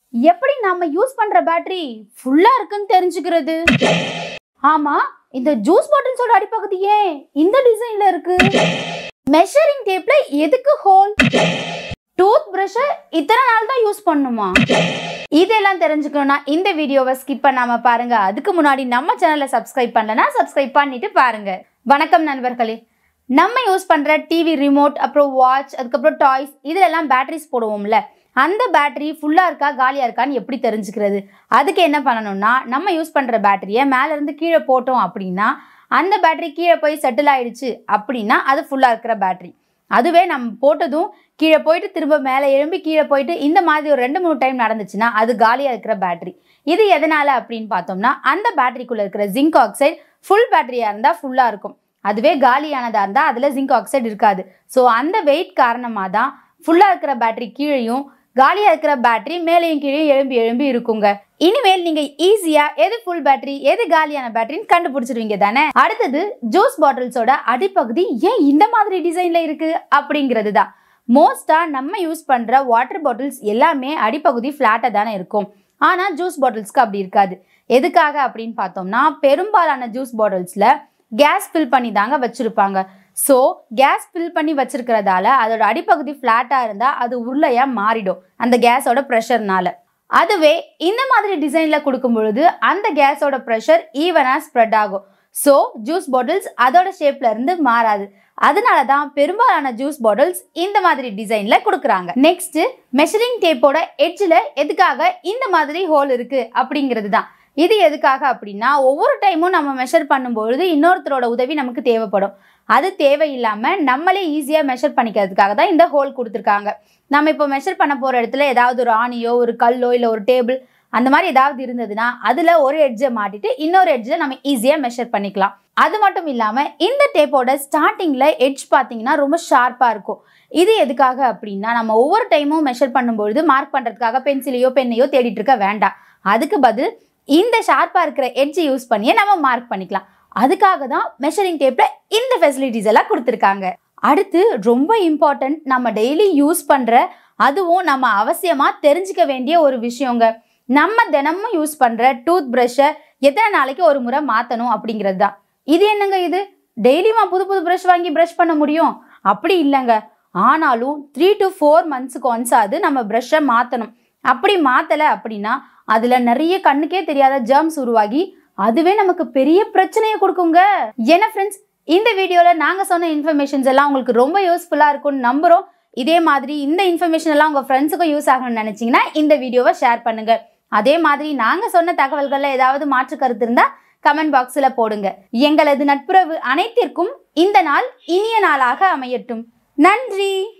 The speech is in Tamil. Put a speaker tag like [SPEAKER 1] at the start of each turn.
[SPEAKER 1] எப்படி நாம யூஸ் பண்ற பேட்டரி ஃபுல்லா இருக்குன்னு தெரிஞ்சுக்கிறது ஆமா இந்த ஜூஸ் பாட்டில்ஸோட அடிப்பகுதி ஏன் இந்த டிசைன்ல இருக்கு மெஷரிங் டேப்ல எதுக்கு ஹோல் டூத் பிரஷை இத்தனை நாள் தான் யூஸ் பண்ணுமா இதெல்லாம் தெரிஞ்சுக்கணும்னா இந்த வீடியோவை ஸ்கிப் பண்ணாம பாருங்க அதுக்கு முன்னாடி நம்ம சேனலை சப்ஸ்கிரைப் பண்ணலனா சப்ஸ்கிரைப் பண்ணிட்டு பாருங்க வணக்கம் நண்பர்களே நம்ம யூஸ் பண்ற டிவி ரிமோட் அப்புறம் வாட்ச் அதுக்கப்புறம் டாய்ஸ் இதுலெல்லாம் பேட்டரிஸ் போடுவோம்ல அந்த பேட்டரி ஃபுல்லாக இருக்கா காலியாக இருக்கான்னு எப்படி தெரிஞ்சுக்கிறது அதுக்கு என்ன பண்ணணும்னா நம்ம யூஸ் பண்ணுற பேட்டரியை மேலேருந்து கீழே போட்டோம் அப்படின்னா அந்த பேட்டரி கீழே போய் செட்டில் ஆயிடுச்சு அப்படின்னா அது ஃபுல்லாக இருக்கிற பேட்டரி அதுவே நம்ம போட்டதும் கீழே போயிட்டு திரும்ப மேலே எழும்பி கீழே போயிட்டு இந்த மாதிரி ஒரு ரெண்டு மூணு டைம் நடந்துச்சுன்னா அது காலியாக இருக்கிற பேட்டரி இது எதனால அப்படின்னு பார்த்தோம்னா அந்த பேட்டரிக்குள்ளே இருக்கிற ஜிங்க் ஆக்சைடு ஃபுல் பேட்டரியாக இருந்தால் ஃபுல்லாக இருக்கும் அதுவே காலியானதாக இருந்தால் அதில் ஜிங்க் ஆக்சைடு இருக்காது ஸோ அந்த வெயிட் காரணமாக தான் ஃபுல்லாக இருக்கிற பேட்டரி கீழேயும் காலியாக இருக்கிற பேட்டரி மேலேயும் கீழே எழும்பி எழும்பி இருக்குங்க இனிமேல் நீங்க ஈஸியா எது ஃபுல் பேட்டரி எது காலியான பேட்டரின்னு கண்டுபிடிச்சிருவீங்க தானே அடுத்தது ஜூஸ் பாட்டில்ஸோட அடிப்பகுதி ஏன் இந்த மாதிரி டிசைன்ல இருக்கு அப்படிங்கிறது தான் மோஸ்டா நம்ம யூஸ் பண்ற வாட்டர் பாட்டில்ஸ் எல்லாமே அடிப்பகுதி ஃபிளாட்டா தானே இருக்கும் ஆனா ஜூஸ் பாட்டில்ஸ்க்கு அப்படி இருக்காது எதுக்காக அப்படின்னு பார்த்தோம்னா பெரும்பாலான ஜூஸ் பாட்டில்ஸ்ல கேஸ் ஃபில் பண்ணி தாங்க வச்சிருப்பாங்க ஸோ கேஸ் ஃபில் பண்ணி வச்சிருக்கிறதால அதோட அடிப்பகுதி ஃப்ளாட்டாக இருந்தால் அது உருளையாக மாறிடும் அந்த கேஸோட ப்ரெஷர்னால அதுவே இந்த மாதிரி டிசைனில் கொடுக்கும் பொழுது அந்த கேஸோட ப்ரெஷர் ஈவனாக ஸ்ப்ரெட் ஆகும் ஸோ ஜூஸ் பாட்டில்ஸ் அதோட ஷேப்ல இருந்து மாறாது அதனால தான் பெரும்பாலான ஜூஸ் பாட்டில்ஸ் இந்த மாதிரி டிசைன்ல கொடுக்குறாங்க நெக்ஸ்ட் மெஷரிங் டேப்போட எட்ஜில் எதுக்காக இந்த மாதிரி ஹோல் இருக்கு அப்படிங்கிறது தான் இது எதுக்காக அப்படின்னா ஒவ்வொரு டைமும் நம்ம மெஷர் பண்ணும்பொழுது இன்னொருத்தரோட உதவி நமக்கு தேவைப்படும் அது தேவையில்லாமல் நம்மளே ஈஸியாக மெஷர் பண்ணிக்கிறதுக்காக தான் இந்த ஹோல் கொடுத்துருக்காங்க நம்ம இப்போ மெஷர் பண்ண போகிற இடத்துல ஏதாவது ஒரு ஆணியோ ஒரு கல்லோ இல்லை ஒரு டேபிள் அந்த மாதிரி ஏதாவது இருந்ததுன்னா அதில் ஒரு எட்ஜை மாட்டிட்டு இன்னொரு எட்ஜில் நம்ம ஈஸியாக மெஷர் பண்ணிக்கலாம் அது மட்டும் இல்லாமல் இந்த டேப்போட ஸ்டார்டிங்கில் எட்ஜ் பார்த்தீங்கன்னா ரொம்ப ஷார்ப்பாக இருக்கும் இது எதுக்காக அப்படின்னா நம்ம ஒவ்வொரு டைமும் மெஷர் பண்ணும்பொழுது மார்க் பண்ணுறதுக்காக பென்சிலையோ பெண்ணையோ தேடிட்டு இருக்க வேண்டாம் அதுக்கு பதில் இந்த ஷார்ப்பாக இருக்கிற எட்ஜ் யூஸ் பண்ணியே நம்ம மார்க் பண்ணிக்கலாம் அதுக்காக தான் மெஷரிங் டேப்பில் இந்த ஃபெசிலிட்டிஸ் எல்லாம் கொடுத்துருக்காங்க அடுத்து ரொம்ப இம்பார்ட்டன்ட் நம்ம டெய்லி யூஸ் பண்ணுற அதுவும் நம்ம அவசியமாக தெரிஞ்சுக்க வேண்டிய ஒரு விஷயங்க நம்ம தினமும் யூஸ் பண்ணுற டூத் ப்ரஷ்ஷை எத்தனை நாளைக்கு ஒரு முறை மாற்றணும் அப்படிங்கிறது தான் இது என்னங்க இது டெய்லியுமா புது புது ப்ரஷ் வாங்கி ப்ரஷ் பண்ண முடியும் அப்படி இல்லைங்க ஆனாலும் த்ரீ டு ஃபோர் மந்த்ஸுக்கு ஒன்ஸ் ஆகுது நம்ம ப்ரஷ்ஷை மாற்றணும் அப்படி மாற்றலை அப்படின்னா அதில் நிறைய கண்ணுக்கே தெரியாத ஜெர்ம்ஸ் உருவாகி அதுவே நமக்கு பெரிய பிரச்சனையை கொடுக்குங்க ஏன்னா ஃப்ரெண்ட்ஸ் இந்த வீடியோவில் நாங்கள் சொன்ன இன்ஃபர்மேஷன்ஸ் எல்லாம் உங்களுக்கு ரொம்ப யூஸ்ஃபுல்லாக இருக்கும்னு நம்புகிறோம் இதே மாதிரி இந்த இன்ஃபர்மேஷன் எல்லாம் உங்கள் ஃப்ரெண்ட்ஸுக்கும் யூஸ் ஆகணும்னு நினச்சிங்கன்னா இந்த வீடியோவை ஷேர் பண்ணுங்க அதே மாதிரி நாங்கள் சொன்ன தகவல்களில் ஏதாவது மாற்று கருத்து இருந்தால் கமெண்ட் பாக்ஸில் போடுங்க எங்களது நட்புறவு அனைத்திற்கும் இந்த நாள் இனிய நாளாக அமையட்டும் நன்றி